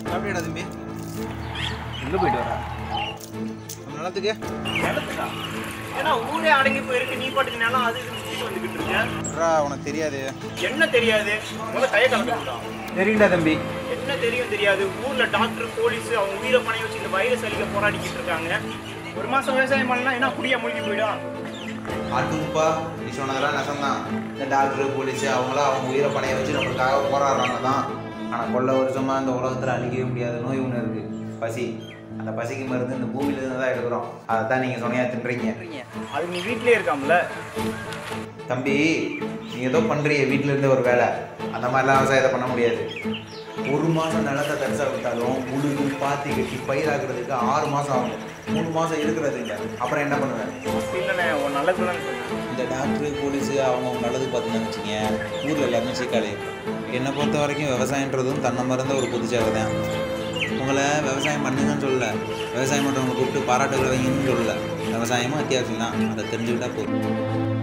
சாப்பிட்டா தம்பி எங்கே போயிட்டு வர நம்ம நிலத்துக்கு நிலத்துக்கா ஏன்னா ஊரே அடங்கி போயிருக்கு நீ பாட்டுக்கு நிலம் அது இதுன்னு கூட்டிட்டு வந்துக்கிட்டு இருக்க அட்ரா உனக்கு தெரியாது என்ன தெரியாது முதல்ல கையை கலந்துக்கிட்டா தெரியுண்டா தம்பி என்ன தெரியும் தெரியாது ஊர்ல டாக்டர் போலீஸ் அவங்க உயிரை பணைய வச்சு இந்த வைரஸ் அழிக்க போராடிக்கிட்டு இருக்காங்க ஒரு மாசம் விவசாயம் பண்ணலாம் என்ன குடியா மூழ்கி போயிடும் ஆட்டுப்பா நீ சொன்னதெல்லாம் நெசம்தான் இந்த டாக்டர் போலீஸ் அவங்களாம் அவங்க உயிரை பணைய வச்சு நம்மளுக்காக போராடுறாங்க தான் ஆனால் கொள்ள வருஷமா இந்த உலகத்தில் அழிக்கவே முடியாத நோய் ஒன்று இருக்கு பசி அந்த பசிக்கு மருந்து இந்த பூமியில இருந்து தான் எடுக்கிறோம் அதை தான் நீங்கள் சொன்னையா தின்றீங்க அது நீ வீட்லயே இருக்காம்ல தம்பி நீ ஏதோ பண்ணுறிய வீட்டில் இருந்தே ஒரு வேலை அந்த மாதிரிலாம் விவசாயத்தை பண்ண முடியாது ஒரு மாதம் நிலத்தை தரிசா விட்டாலும் உழுது பாத்தி கட்டி பயிராகிறதுக்கு ஆறு மாதம் ஆகும் மூணு மாதம் இருக்கிறது இல்லை அப்புறம் என்ன பண்ணுவேன் அப்படி இல்லைண்ணே உன் நல்லது தான் சொன்னேன் இந்த டாக்டரு போலீஸு அவங்க அவங்க நல்லது பார்த்துன்னு வச்சுங்க ஊரில் எல்லாருமே சீக்காளி என்னை பொறுத்த வரைக்கும் விவசாயன்றதும் தன்னை மறந்த ஒரு பொதுச்சேவை தான் உங்களை விவசாயம் பண்ணுங்கன்னு சொல்லல விவசாயம் பண்ணுறவங்க கூப்பிட்டு பாராட்டுகளை வைங்கன்னு சொல்லல விவசாயமும் அத்தியாவசியம் தான் அதை தெரிஞ்சுக்கிட்டா போதும்